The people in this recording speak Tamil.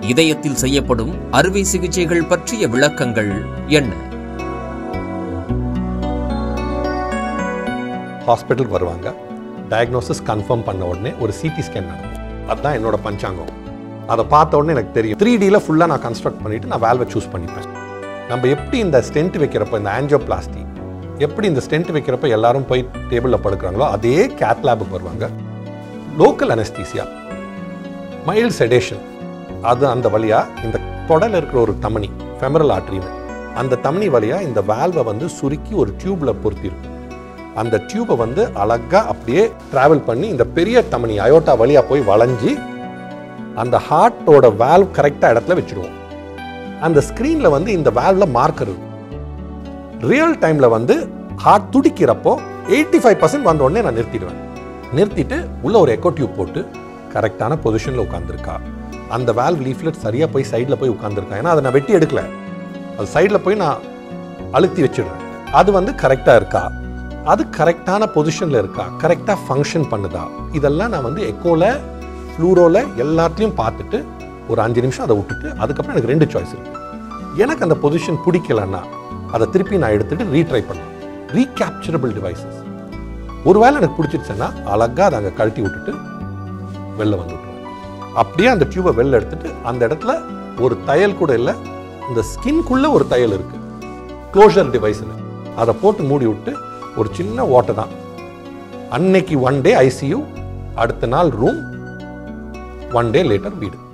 இதயத்தில் செய்யப்படும் அறுவை சிகிச்சைகள் பற்றிய விளக்கங்கள் என்ன ஹாஸ்பிட்டலுக்கு வருவாங்க டயக்னோசிஸ் கன்ஃபார்ம் பண்ண உடனே ஒரு சிடி ஸ்கேன் நடக்கும் அதுதான் என்னோட பஞ்சாங்கம் அதை பார்த்த உடனே எனக்கு தெரியும் த்ரீ டியில் ஃபுல்லாக நான் கன்ஸ்ட்ரக்ட் பண்ணிட்டு நான் வேல்வை சூஸ் பண்ணிப்பேன் நம்ம எப்படி இந்த ஸ்டென்ட் வைக்கிறப்ப இந்த ஆன்ஜியோபிளாஸ்டி எப்படி இந்த ஸ்டென்ட் வைக்கிறப்ப எல்லாரும் போய் டேபிளில் படுக்கிறாங்களோ அதே கேத் லேபுக்கு வருவாங்க லோக்கல் அனஸ்தீசியா மைல்ட் செடேஷன் அது அந்த வழியா இந்த தொடல இருக்கிற ஒரு தமனி ஃபெமரல் ஆர்ட்ரின்னு அந்த தமனி வழியா இந்த வேல்வை வந்து சுருக்கி ஒரு டியூப்ல பொருத்திருக்கும் அந்த டியூபை வந்து அழகா அப்படியே டிராவல் பண்ணி இந்த பெரிய தமனி அயோட்டா வழியா போய் வளைஞ்சி அந்த ஹார்ட்டோட வேல்வ் கரெக்டாக இடத்துல வச்சிருவோம் அந்த ஸ்க்ரீனில் வந்து இந்த வேல்வில் மார்க்கர் இருக்கும் ரியல் டைமில் வந்து ஹார்ட் துடிக்கிறப்போ எயிட்டி ஃபைவ் பர்சன்ட் வந்த உடனே நான் நிறுத்திடுவேன் நிறுத்திட்டு உள்ள ஒரு எக்கோ டியூப் போட்டு கரெக்டான பொசிஷனில் உட்காந்துருக்கா அந்த வேல்வ் லீஃப்லெட் சரியாக போய் சைடில் போய் உட்காந்துருக்கா ஏன்னா அதை நான் வெட்டி எடுக்கல அது சைடில் போய் நான் அழுத்தி வச்சிடுறேன் அது வந்து கரெக்டாக இருக்கா அது கரெக்டான பொசிஷனில் இருக்கா கரெக்டாக ஃபங்க்ஷன் பண்ணுதா இதெல்லாம் நான் வந்து எக்கோவில் ஃப்ளூரோவில் எல்லாத்தையும் பார்த்துட்டு ஒரு அஞ்சு நிமிஷம் அதை விட்டுட்டு அதுக்கப்புறம் எனக்கு ரெண்டு சாய்ஸ் இருக்கு எனக்கு அந்த பொசிஷன் பிடிக்கலன்னா அதை திருப்பி நான் எடுத்துட்டு ரீட்ரை பண்ணேன் ரீகேப்சரபிள் டிவைசஸ் ஒருவேளை எனக்கு பிடிச்சிருச்சுன்னா அழகா அதை அங்கே கழட்டி விட்டுட்டு வெளில வந்து விட்டுருவேன் அப்படியே அந்த டியூபை வெளில எடுத்துட்டு அந்த இடத்துல ஒரு தையல் கூட இல்லை இந்த ஸ்கின்குள்ள ஒரு தையல் இருக்கு க்ளோஷர் டிவைஸ்னு அதை போட்டு மூடி விட்டு ஒரு சின்ன ஓட்டை தான் அன்னைக்கு ஒன் டே ஐசியூ அடுத்த நாள் ரூம் ஒன் டே லேட்டர் வீடு